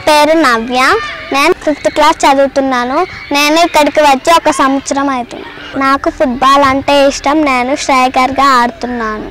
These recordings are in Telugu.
పేరు నవ్య నేను ఫిఫ్త్ క్లాస్ చదువుతున్నాను నేను ఇక్కడికి వచ్చి ఒక సంవత్సరం అవుతుంది నాకు ఫుట్బాల్ అంటే ఇష్టం నేను స్ట్రైకర్గా ఆడుతున్నాను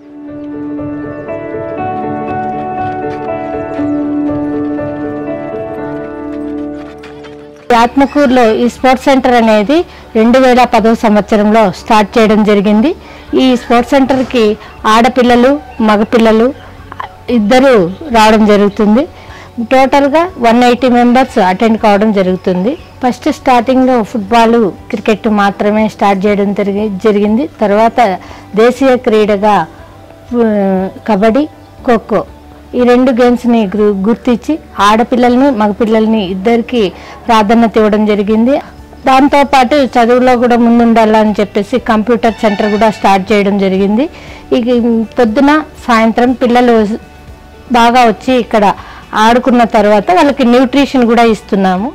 ఆత్మకూరులో ఈ స్పోర్ట్స్ సెంటర్ అనేది రెండు వేల పదో సంవత్సరంలో స్టార్ట్ చేయడం జరిగింది ఈ స్పోర్ట్స్ సెంటర్కి ఆడపిల్లలు మగపిల్లలు ఇద్దరు రావడం జరుగుతుంది టోటల్గా వన్ ఎయిటీ మెంబర్స్ అటెండ్ కావడం జరుగుతుంది ఫస్ట్ స్టార్టింగ్లో ఫుట్బాల్ క్రికెట్ మాత్రమే స్టార్ట్ చేయడం జరిగి జరిగింది తర్వాత దేశీయ క్రీడగా ఆ, కబడ్డీ ఖోఖో ఈ రెండు గేమ్స్ని గు- గుర్తించి ఆడపిల్లల్ని మగపిల్లల్ని ఇద్దరికి ప్రాధాన్యత ఇవ్వడం జరిగింది దాంతోపాటు చదువులో కూడా ముందుండాలని చెప్పేసి కంప్యూటర్ సెంటర్ కూడా స్టార్ట్ చేయడం జరిగింది ఇక పొద్దున సాయంత్రం పిల్లలు బాగా వచ్చి ఇక్కడ ఆడుకున్న తర్వాత వాళ్ళకి న్యూట్రిషన్ కూడా ఇస్తున్నాము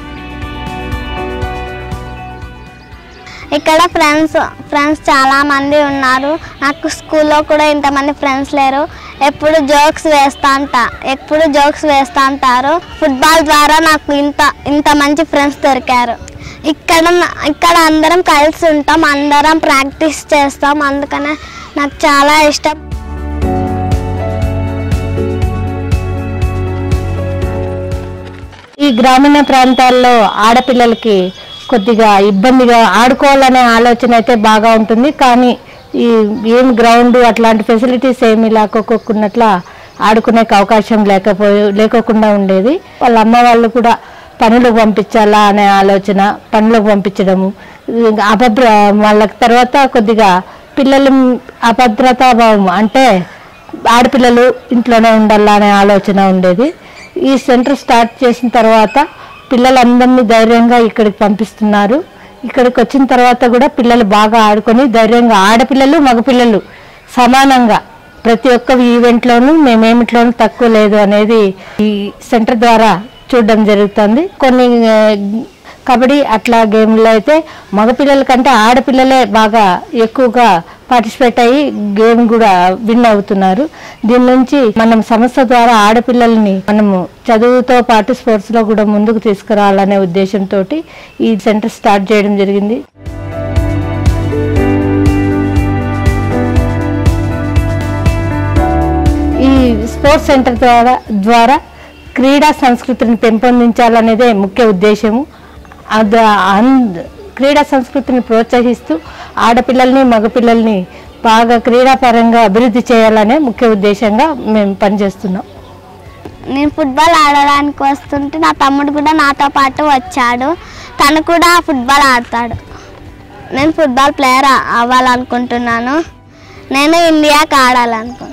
ఇక్కడ ఫ్రెండ్స్ ఫ్రెండ్స్ చాలా మంది ఉన్నారు నాకు స్కూల్లో కూడా ఇంతమంది ఫ్రెండ్స్ లేరు ఎప్పుడు జోక్స్ వేస్తా అంట ఎప్పుడు జోక్స్ వేస్తా అంటారు ఫుట్బాల్ ద్వారా నాకు ఇంత ఇంత మంచి ఫ్రెండ్స్ దొరికారు ఇక్కడ ఇక్కడ అందరం కలిసి ఉంటాం అందరం ప్రాక్టీస్ చేస్తాం అందుకనే నాకు చాలా ఇష్టం ఈ గ్రామీణ ప్రాంతాల్లో ఆడపిల్లలకి కొద్దిగా ఇబ్బందిగా ఆడుకోవాలనే ఆలోచన అయితే బాగా ఉంటుంది కానీ ఈ ఏం గ్రౌండ్ అట్లాంటి ఫెసిలిటీస్ ఏమీ లేకపోకున్నట్ల ఆడుకునే అవకాశం లేకపోయి లేకోకుండా ఉండేది వాళ్ళ అమ్మ వాళ్ళు కూడా పనులకు పంపించాలా అనే ఆలోచన పనులకు పంపించడము ఇంకా అభద్ర వాళ్ళకి తర్వాత కొద్దిగా పిల్లలు అభద్రతా భావం అంటే ఆడపిల్లలు ఇంట్లోనే ఉండాలా అనే ఆలోచన ఉండేది ఈ సెంటర్ స్టార్ట్ చేసిన తర్వాత పిల్లలందరినీ ధైర్యంగా ఇక్కడికి పంపిస్తున్నారు ఇక్కడికి వచ్చిన తర్వాత కూడా పిల్లలు బాగా ఆడుకొని ధైర్యంగా ఆడపిల్లలు మగపిల్లలు సమానంగా ప్రతి ఒక్క ఈవెంట్లోనూ మేమేమిట్లోనూ తక్కువ లేదు అనేది ఈ సెంటర్ ద్వారా చూడడం జరుగుతుంది కొన్ని ఆ, కబడ్డీ అట్లా గేమ్లో అయితే మగపిల్లల కంటే ఆడపిల్లలే బాగా ఎక్కువగా పార్టిసిపేట్ అయ్యి గేమ్ కూడా విన్ అవుతున్నారు దీని నుంచి మనం సంస్థ ద్వారా ఆడపిల్లల్ని మనము చదువుతో పాటు స్పోర్ట్స్లో కూడా ముందుకు తీసుకురావాలనే ఉద్దేశంతో ఈ సెంటర్ స్టార్ట్ చేయడం జరిగింది ఈ స్పోర్ట్స్ సెంటర్ ద్వారా ద్వారా క్రీడా సంస్కృతిని పెంపొందించాలనేదే ముఖ్య ఉద్దేశము అది అన్- క్రీడా సంస్కృతిని ప్రోత్సహిస్తూ ఆడపిల్లల్ని మగపిల్లల్ని బాగా క్రీడాపరంగా అభివృద్ధి చేయాలనే ముఖ్య ఉద్దేశంగా మేము పనిచేస్తున్నాం నేను ఫుట్బాల్ ఆడడానికి వస్తుంటే నా తమ్ముడు కూడా నాతో పాటు వచ్చాడు తను కూడా ఫుట్బాల్ ఆడతాడు నేను ఫుట్బాల్ ప్లేయర్ అవ్వాలనుకుంటున్నాను నేను ఇండియాకి ఆడాలనుకుంటున్నాను